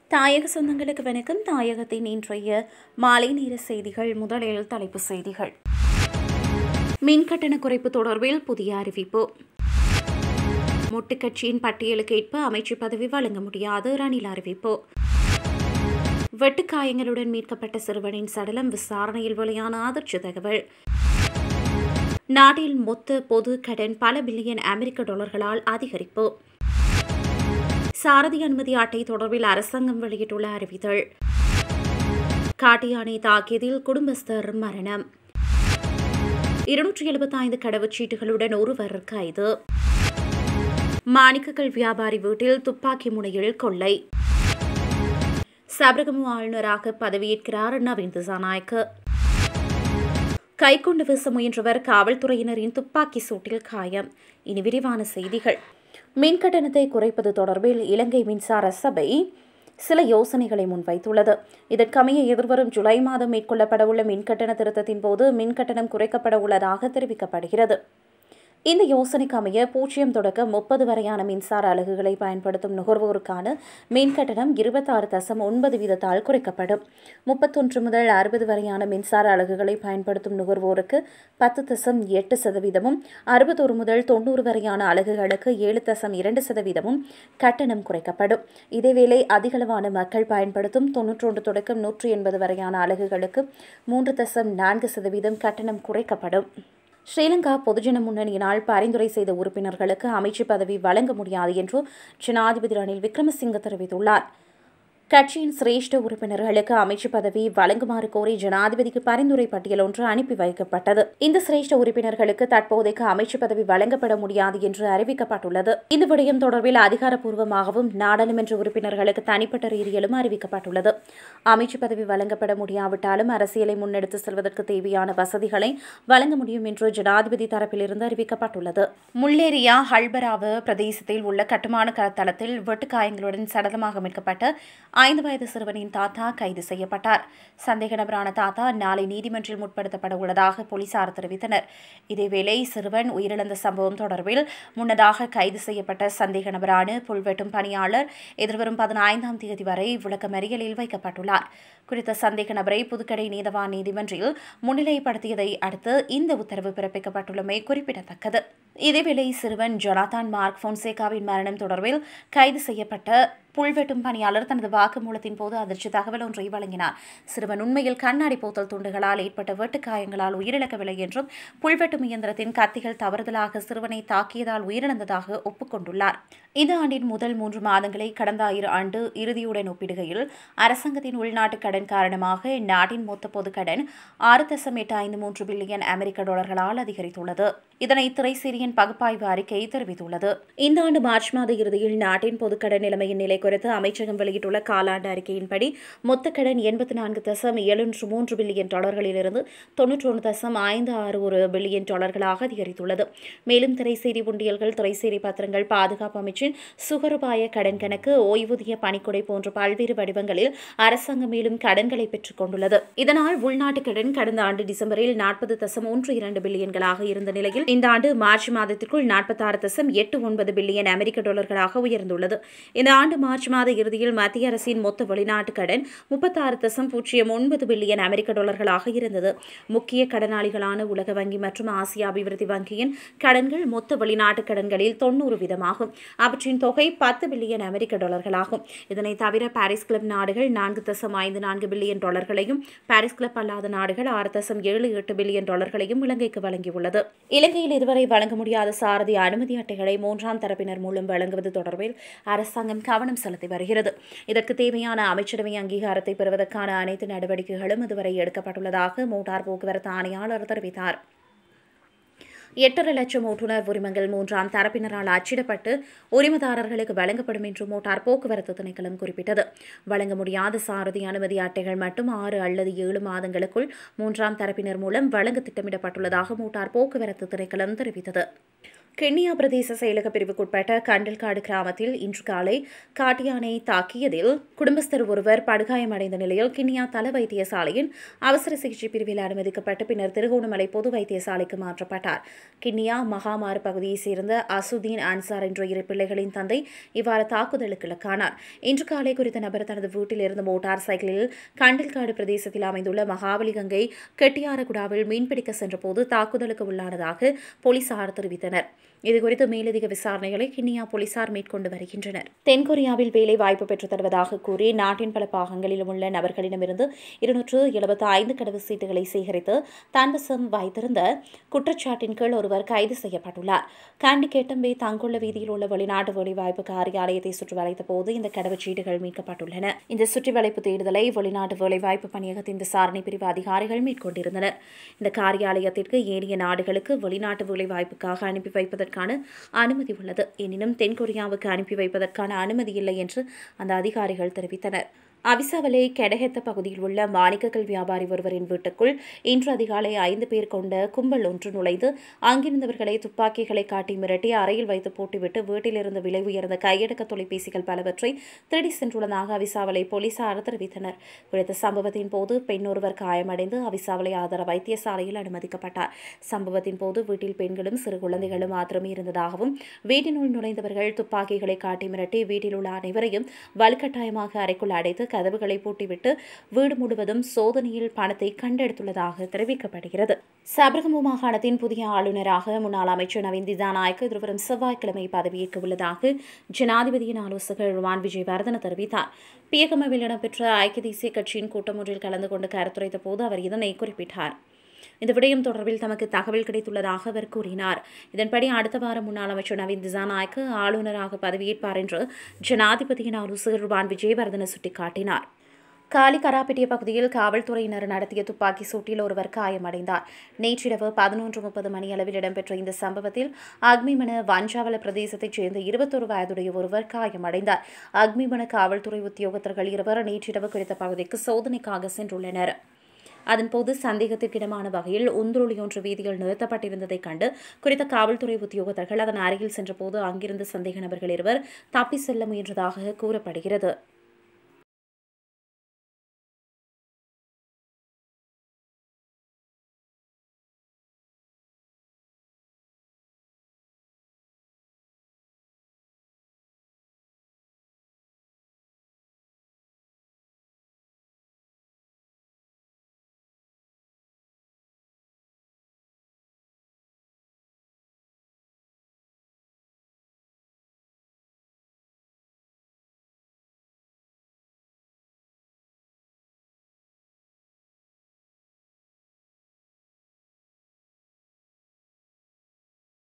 தாயக சொந்தங்களுக்கு வணக்கம் தாயகத்தின் இன்றைய மாலை நேர செய்திகள் முதலில் தலைப்புச் செய்திகள் மின் கட்டண குறைப்பு தொடர்பில் புதிய அறிவிப்பு முட்டுக்கட்சியின் பட்டியலுக்கு ஏற்ப அமைச்சர் பதவி வழங்க முடியாது ரணில் அறிவிப்பு வெட்டுக்காயங்களுடன் மீட்கப்பட்ட சிறுவனின் சடலம் விசாரணையில் வெளியான அதிர்ச்சி தகவல் நாட்டில் மொத்த பொது கடன் பல பில்லியன் அமெரிக்க டாலர்களால் அதிகரிப்பு சாரதி அனுமதி அட்டை தொடர்பில் அரசாங்கம் வெளியிட்டுள்ள அறிவித்தல் காட்டியானை தாக்கியதில் குடும்பஸ்தர் மரணம் இருநூற்றி எழுபத்தைந்து கடவுச்சீட்டுகளுடன் ஒருவர் கைது மாணிக்கக்கல் வியாபாரி வீட்டில் துப்பாக்கி முனையில் கொள்ளை சபரகமு ஆளுநராக பதவியேற்கிறார் நவீன் திசாநாயக்க கைக்கொண்டு வீச முயன்றவர் காவல்துறையினரின் துப்பாக்கி சூட்டில் காயம் இனி விரிவான செய்திகள் மின் கட்டணத்தை குறைப்பது தொடர்பில் இலங்கை மின்சார சபை சில யோசனைகளை முன்வைத்துள்ளது இதற்கமைய எதிர்வரும் ஜூலை மாதம் மேற்கொள்ளப்படவுள்ள மின்கட்டண திருத்தத்தின் போது மின்கட்டணம் குறைக்கப்பட உள்ளதாக தெரிவிக்கப்படுகிறது இந்த யோசனைக்கு அமைய பூஜ்ஜியம் தொடக்க முப்பது வரையான மின்சார அலகுகளை பயன்படுத்தும் நுகர்வோருக்கான மின் கட்டணம் இருபத்தாறு தசம் ஒன்பது வீதத்தால் குறைக்கப்படும் முப்பத்தொன்று முதல் அறுபது வரையான மின்சார அலகுகளை பயன்படுத்தும் நுகர்வோருக்கு பத்து தசம் எட்டு சதவீதமும் அறுபத்தொரு முதல் தொண்ணூறு வரையான அலகுகளுக்கு ஏழு தசம் இரண்டு சதவீதமும் கட்டணம் குறைக்கப்படும் இதேவேளை அதிகளவான மக்கள் பயன்படுத்தும் தொன்னூற்றொன்று தொடக்கம் நூற்றி எண்பது வரையான அலகுகளுக்கு மூன்று தசம் நான்கு சதவீதம் கட்டணம் குறைக்கப்படும் ஸ்ரீலங்கா பொதுஜன முன்னணியினால் பரிந்துரை செய்த உறுப்பினர்களுக்கு அமைச்சு பதவி வழங்க முடியாது என்று ஜனாதிபதி ரணில் விக்ரமசிங்க தெரிவித்துள்ளார் கட்சியின் சிரேஷ்ட உறுப்பினர்களுக்கு அமைச்சு பதவி வழங்குமாறு கோரி ஜனாதிபதிக்கு பரிந்துரை பட்டியல் ஒன்று அனுப்பி வைக்கப்பட்டது இந்த சிரேஷ்ட உறுப்பினர்களுக்கு தற்போதைக்கு அமைச்சு பதவி வழங்கப்பட முடியாது என்று அறிவிக்கப்பட்டுள்ளது இந்த விடயம் தொடர்பில் அதிகாரப்பூர்வமாகவும் நாடாளுமன்ற உறுப்பினர்களுக்கு தனிப்பட்ட ரீதியிலும் அறிவிக்கப்பட்டுள்ளது அமைச்சு பதவி வழங்கப்பட முடியாவிட்டாலும் அரசியலை முன்னெடுத்து செல்வதற்கு தேவையான வசதிகளை வழங்க முடியும் என்று ஜனாதிபதி தரப்பிலிருந்து அறிவிக்கப்பட்டுள்ளது முள்ளேரியா ஹல்பராவ பிரதேசத்தில் உள்ள கட்டுமான தளத்தில் வெட்டுக்காயங்களுடன் சடலமாக மீட்கப்பட்ட ஐந்து வயது சிறுவனின் தாத்தா கைது செய்யப்பட்டார் சந்தேக நபரான தாத்தா நாளை நீதிமன்றில் முற்படுத்தப்பட உள்ளதாக போலீசார் தெரிவித்தனர் இதேவேளை சிறுவன் உயிரிழந்த சம்பவம் தொடர்பில் முன்னதாக கைது செய்யப்பட்ட சந்தேக நபரான புல்வெட்டும் பணியாளர் எதிர்வரும் பதினைந்தாம் தேதி வரை விளக்கமறியலில் வைக்கப்பட்டுள்ளார் குறித்த சந்தேக நபரை புதுக்கடை நீதவான் நீதிமன்றில் முன்னிலைப்படுத்தியதை அடுத்து இந்த உத்தரவு பிறப்பிக்கப்பட்டுள்ளமை குறிப்பிடத்தக்கது இதேவேளை சிறுவன் ஜொனாதான் மார்க் பொன்சேகாவின் மரணம் தொடர்பில் கைது செய்யப்பட்ட புல்வெட்டும் பணியாளர் தனது வாக்குமூலத்தின் போது அதிர்ச்சி தகவல் ஒன்றை வழங்கினார் சிறுவன் உண்மையில் கண்ணாடி போத்தல் துண்டுகளால் ஏற்பட்ட வெட்டுக்காயங்களால் உயிரிழக்கவில்லை என்றும் புல்வெட்டும் இயந்திரத்தின் கத்திகள் தவறுதலாக சிறுவனை தாக்கியதால் உயிரிழந்ததாக ஒப்புக்கொண்டுள்ளார் இந்த ஆண்டின் முதல் மூன்று மாதங்களை கடந்த இரு ஆண்டு இறுதியுடன் ஒப்பிடுகையில் அரசாங்கத்தின் உள்நாட்டு கடன் காரணமாக நாட்டின் மொத்த பொது கடன் ஆறு தசம் எட்டு ஐந்து மூன்று பில்லியன் அமெரிக்க டாலர்களால் அதிகரித்துள்ளது இதனை திரைசீரியின் பகுப்பாய்வு அறிக்கை தெரிவித்துள்ளது இந்த ஆண்டு மார்ச் மாத இறுதியில் நாட்டின் பொதுக்கடன் நிலைமையின் நிலை குறித்து அமைச்சகம் வெளியிட்டுள்ள காலாண்டு அறிக்கையின்படி மொத்த கடன் எண்பத்தி நான்கு தசம் எழுநூற்று மூன்று பில்லியன் டாலர்களிலிருந்து தொன்னூற்றொன்று தசம் ஐந்து ஆறு ஒரு பில்லியன் டாலர்களாக அதிகரித்துள்ளது மேலும் திரைசேரி உண்டியல்கள் திரைசேரி பத்திரங்கள் பாதுகாப்பு அமைச்சின் சுகருபாய கடன் கணக்கு ஓய்வூதிய பணிக்கொடை போன்ற பல்வேறு வடிவங்களில் அரசாங்கம் மேலும் கடன்களை பெற்றுக் கொண்டுள்ளது இதனால் உள்நாட்டு கடன் கடந்த ஆண்டு டிசம்பரில் நாற்பது தசம் ஒன்று இரண்டு பில்லியன்களாக இருந்த நிலையில் இந்த ஆண்டு மார்ச் மாதத்திற்குள் நாற்பத்தாறு தசம் எட்டு ஒன்பது பில்லியன் அமெரிக்க டாலர்களாக உயர்ந்துள்ளது இந்த ஆண்டு மார்ச் மாத இறுதியில் மத்திய அரசின் மொத்த வெளிநாட்டு கடன் முப்பத்தாறு தசம் பூஜ்ஜியம் ஒன்பது பில்லியன் அமெரிக்க டாலர்களாக இருந்தது முக்கிய கடனாளிகளான உலக வங்கி மற்றும் ஆசிய அபிவிருத்தி வங்கியின் கடன்கள் மொத்த வெளிநாட்டு கடன்களில் தொன்னூறு வீதமாகும் அவற்றின் தொகை பத்து பில்லியன் அமெரிக்க டாலர்களாகும் இதனை தவிர பாரிஸ் கிளப் நாடுகள் நான்கு தசம் ஐந்து நான்கு பில்லியன் டாலர்களையும் பாரிஸ் கிளப் அல்லாத நாடுகள் ஆறு தசம் ஏழு எட்டு பில்லியன் டாலர்களையும் இலங்கைக்கு வழங்கியுள்ளது இலங்கையில் இதுவரை வழங்க முடியாத சாரதி அனுமதி அட்டைகளை மூன்றாம் தரப்பினர் மூலம் வழங்குவது தொடர்பில் அரசாங்கம் கவனம் செலுத்தி வருகிறது இதற்கு தேவையான அமைச்சரவை அங்கீகாரத்தை பெறுவதற்கான அனைத்து நடவடிக்கைகளும் இதுவரை எடுக்கப்பட்டுள்ளதாக மோட்டார் போக்குவரத்து ஆணையாளர் தெரிவித்தார் எட்டரை லட்சம் ஓட்டுநர் உரிமங்கள் மூன்றாம் தரப்பினரால் அச்சிடப்பட்டு உரிமதாரர்களுக்கு வழங்கப்படும் என்று மோட்டார் போக்குவரத்து திணைக்களம் குறிப்பிட்டது வழங்க முடியாத சாரதி அனுமதி அட்டைகள் மட்டும் ஆறு அல்லது ஏழு மாதங்களுக்குள் மூன்றாம் தரப்பினர் மூலம் வழங்க திட்டமிடப்பட்டுள்ளதாக மோட்டார் போக்குவரத்து திணைக்களம் தெரிவித்தது கென்னியா பிரதேச செயலக பிரிவுக்குட்பட்ட கண்டல்காடு கிராமத்தில் இன்று காலை காட்டியானை தாக்கியதில் குடும்பஸ்தர் ஒருவர் படுகாயமடைந்த நிலையில் கிண்ணியா தல வைத்தியசாலையின் அவசர சிகிச்சை பிரிவில் அனுமதிக்கப்பட்டு பின்னர் திருகோணமலை பொது வைத்தியசாலைக்கு மாற்றப்பட்டார் கிண்ணியா மகாமாறு பகுதியைச் சேர்ந்த அசுதீன் அன்சார் என்ற இரு பிள்ளைகளின் தந்தை இவ்வாறு தாக்குதலுக்கு இலக்கானார் இன்று காலை குறித்த நபர் தனது வீட்டில் இருந்த மோட்டார் சைக்கிளில் கண்டல்காடு பிரதேசத்தில் அமைந்துள்ள மகாபலி கங்கை கெட்டியாரகுடாவில் மீன்பிடிக்க சென்றபோது தாக்குதலுக்கு உள்ளானதாக போலீசார் தெரிவித்தனர் இதுகுறித்து மேலதிக விசாரணைகளை கிண்ணியா போலீசார் மேற்கொண்டு வருகின்றனர் தென்கொரியாவில் வேலை வாய்ப்பு பெற்றுத் தருவதாக கூறி நாட்டின் பல பாகங்களிலும் உள்ள நபர்களிடமிருந்து இருநூற்று எழுபத்தி ஐந்து கடவு சீட்டுகளை சேகரித்து தன்வசம் வைத்திருந்த குற்றச்சாட்டின் கீழ் ஒருவர் கைது செய்யப்பட்டுள்ளார் காண்டி கேட்டம்பே தங்குள்ள வீதியில் உள்ள வெளிநாட்டு வேலைவாய்ப்பு காரியாலயத்தை சுற்றி வளைத்த போது இந்த கடவுச்சீட்டுகள் மீட்கப்பட்டுள்ளன இந்த சுற்றி வளைப்பு தேடுதலை வெளிநாட்டு வேலைவாய்ப்பு பணியகத்தின் விசாரணை பிரிவு அதிகாரிகள் மேற்கொண்டிருந்தனர் இந்த காரியாலயத்திற்கு ஏனைய நாடுகளுக்கு வெளிநாட்டு வேலைவாய்ப்புக்காக அனுப்பி வைப்பதற்கான அனுமதி உள்ளது எனினும் தென்கொரியாவுக்கு அனுப்பி வைப்பதற்கான அனுமதி இல்லை என்று அந்த அதிகாரிகள் தெரிவித்தனர் அவிசாவலை கெடஹெத்த பகுதியில் உள்ள மாணிக்கக்கல் வியாபாரி ஒருவரின் வீட்டுக்குள் இன்று அதிகாலை ஐந்து பேர் கொண்ட கும்பல் ஒன்று நுழைந்து அங்கிருந்தவர்களை துப்பாக்கிகளை காட்டி மிரட்டி அறையில் வைத்து போட்டுவிட்டு வீட்டிலிருந்து விலை உயர்ந்த கையடக்க தொலைபேசிகள் பலவற்றை திருடி சென்றுள்ளதாக அவிசாவலை போலீசார் தெரிவித்தனர் குறித்த சம்பவத்தின் போது பெண் ஒருவர் காயமடைந்து அவிசாவலை ஆதார வைத்தியசாலையில் அனுமதிக்கப்பட்டார் சம்பவத்தின் போது வீட்டில் பெண்களும் சிறு குழந்தைகளும் மாத்திரமே இருந்ததாகவும் வீட்டினுள் நுழைந்தவர்கள் துப்பாக்கிகளை காட்டி மிரட்டி வீட்டில் உள்ள அனைவரையும் வலுக்கட்டாயமாக அறைக்குள் அடைத்து கதவுகளை பூட்டிவிட்டு வீடு முழுவதும் சோதனையில் பணத்தை கண்டெடுத்துள்ளதாக தெரிவிக்கப்படுகிறது சபரகமு மாகாணத்தின் புதிய ஆளுநராக முன்னாள் அமைச்சர் நவீன் திசாநாயக் எதிர்வரும் செவ்வாய்க்கிழமை பதவியேற்க உள்ளதாக ஜனாதிபதியின் ஆலோசகர் ருவான் விஜயவர்தன தெரிவித்தார் பியகமவில் இடம்பெற்ற ஐக்கிய தேசிய கட்சியின் கூட்டம் ஒன்றில் கலந்து கொண்டு கருத்துரைத்த போது அவர் இதனை குறிப்பிட்டார் இந்த விடயம் தொடர்பில் தமக்கு தகவல் கிடைத்துள்ளதாக அவர் கூறினார் இதன்படி அடுத்த வாரம் முன்னாள் அமைச்சர் நவீன் திசாநாயக்கு ஆளுநராக பதவியேற்பார் என்று ஜனாதிபதியின் ஆலோசகர் ருவான் விஜயவர்தன சுட்டிக்காட்டினார் காலி கராப்பட்டிய பகுதியில் காவல்துறையினர் நடத்திய துப்பாக்கி சூட்டில் ஒருவர் காயமடைந்தார் நேற்றிரவு பதினொன்று முப்பது மணி அளவில் இடம்பெற்ற இந்த சம்பவத்தில் அக்மிமன வஞ்சாவல பிரதேசத்தைச் சேர்ந்த இருபத்தொரு வயதுடைய ஒருவர் காயமடைந்தார் அக்மிமன காவல்துறை உத்தியோகத்தர்கள் இருவர் நேற்றிரவு குறித்த பகுதிக்கு சோதனைக்காக சென்றுள்ளனர் அதன்போது சந்தேகத்திற்கிடமான வகையில் உந்துருளி ஒன்று வீதியில் நிறுத்தப்பட்டிருந்ததைக் கண்டு குறித்த காவல்துறை உத்தியோகத்தர்கள் அதன் அருகில் சென்றபோது அங்கிருந்த சந்தேக நபர்கள் இருவர் தப்பி செல்ல முயன்றதாக கூறப்படுகிறது